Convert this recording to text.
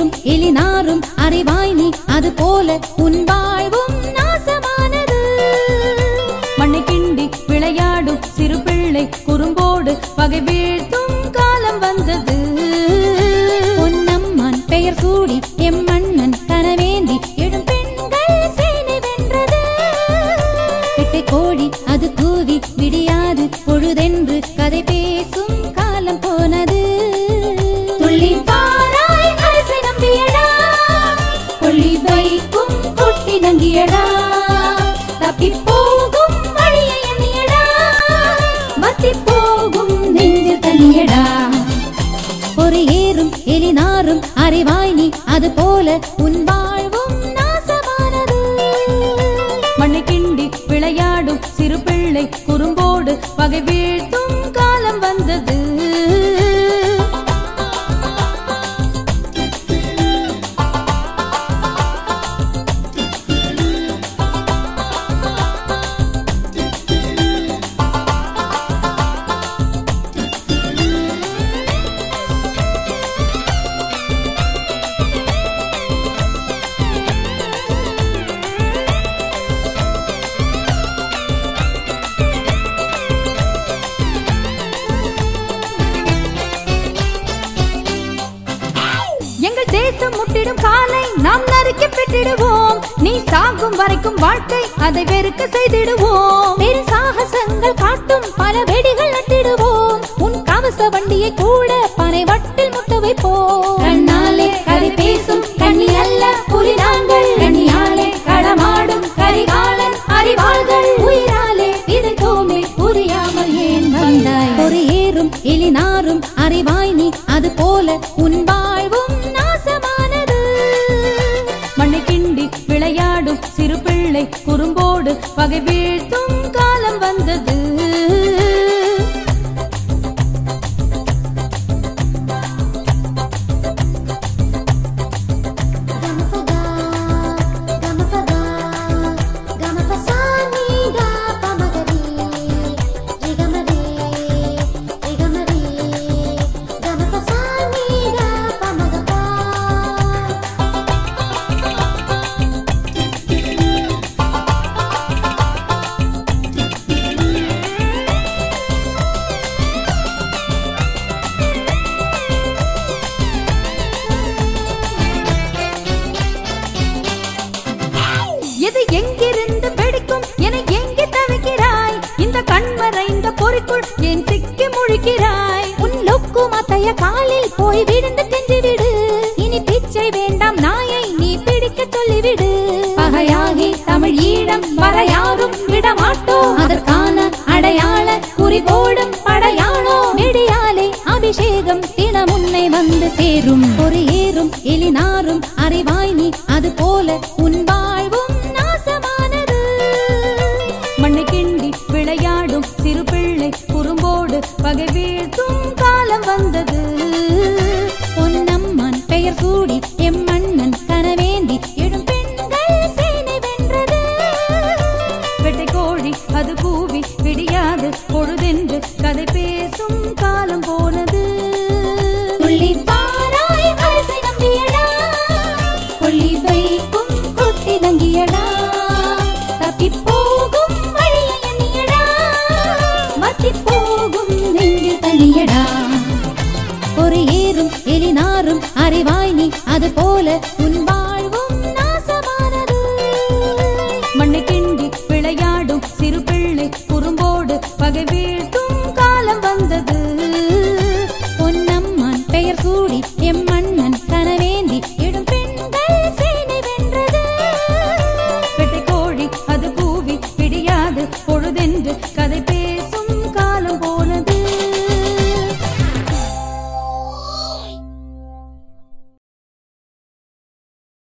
ஏறும் எலினாரும் அறிவாய் நீ அது போல உன் வாழ்வும் நாசமானது மண்ணை கிண்டி விளையாடும் சிறு பிள்ளை குறும்போடு பகை வீழ்த்தும் காலம் வந்தது பொன்னம்மான் பெயர் சூடி எம் மன்னன் கனவேந்தி எழும் பெண்கள் சேனை வென்றது பெட்டை கோழி அது கூவி விடியாது பொழுதென்று கதை பேசும் காலம் போனது துள்ளி பாராய் அரசை நம்பியடா கொள்ளி வைக்கும் கொட்டி நங்கியடா தப்பி போகும் வழியை எண்ணியடா மத்தி போகும் நெஞ்சு தனியடா ஒரு ஏறும் எலினாரும் அறிவாய் நீ அது போல உன் வாழ்வும் நாசமானது மண்ணை கிண்டி விளையாடும் சிறு பிள்ளை குறும்போடு பகை வீழ்த்தும் காலம் வந்தது எங்கள் தேசம் முட்டிடும் காலை நாம் நறுக்கி விட்டிடுவோம் நீ சாகும் வரைக்கும் வாழ்க்கை அதை வெறுக்க செய்திடுவோம் பெரும் சாகசங்கள் காட்டும் பல வெடிகள் நட்டிடுவோம் உன் கவச வண்டியை கூட பனை வட்டில் முட்ட வைப்போம் கண்ணாலே கதை பேசும் கண்ணி அல்ல புலி நாங்கள் கண்ணியாலே களமாடும் கரிகாலன் அறிவாள்கள் உயிராலே விதைத்தோமே புரியாமல் ஏன் வந்தாய் ஒரு ஏறும் எலினாரும் அறிவாய் நீ அது போல உன் வாழ்வும் நாசமானது மண்ணை கிண்டி விளையாடும் சிறு பிள்ளை குறும்போடு பகை வீழ்த்தும் காலம் வந்தது Gamapada, gamapada, gamapasani da pamagari, rigamari, rigamari, gamapasani da pamagapa. எது எங்கிருந்து வெடிக்கும் என எங்கே தவிக்கிறாய் இந்த கண்மறைந்த பொறிக்குள் ஏன் சிக்கி முழிக்கிறாய் உன் லொக்கு மத்தைய காலில் போய் விழுந்து சென்று விடு இனி பிச்சை வேண்டாம் நாயை நீ பிடிக்க சொல்லிவிடு பகையாகி தமிழ் ஈழம் வர யாரும் விடமாட்டோம் அதற்கான அடையாள குறிபோடும் படையாளோ நெடியாலே அபிஷேகம் தினம் உன்னை வந்து சேரும் ஒரு ஏறும் எலினாரும் அறிவாய் நீ அது போல உன் வாழ்வும் நாசமானது மண்ணை கிண்டி விளையாடும் சிறு பிள்ளை குறும்போடு பகை வீழ்த்தும் காலம் வந்தது பொன்னம்மான் பெயர் சூடி எம் மன்னன் கனவேந்தி எழும் பெண்கள் சேனை வென்றது வெட்டை கோழி அது கூவி விடியாது பொழுதென்று கதை பேசும் காலம் போனது துள்ளி பாராய் அரசை நம்பியடா கொள்ளி வைக்கும் கொட்டி தங்கியடா தப்பி போகும் வழியை எண்ணியடா மத்தி போகும் நெஞ்சு தனியடா ஒரு ஏறும் எலினாரும் அறிவாய் நீ அது போல உன் வாழ்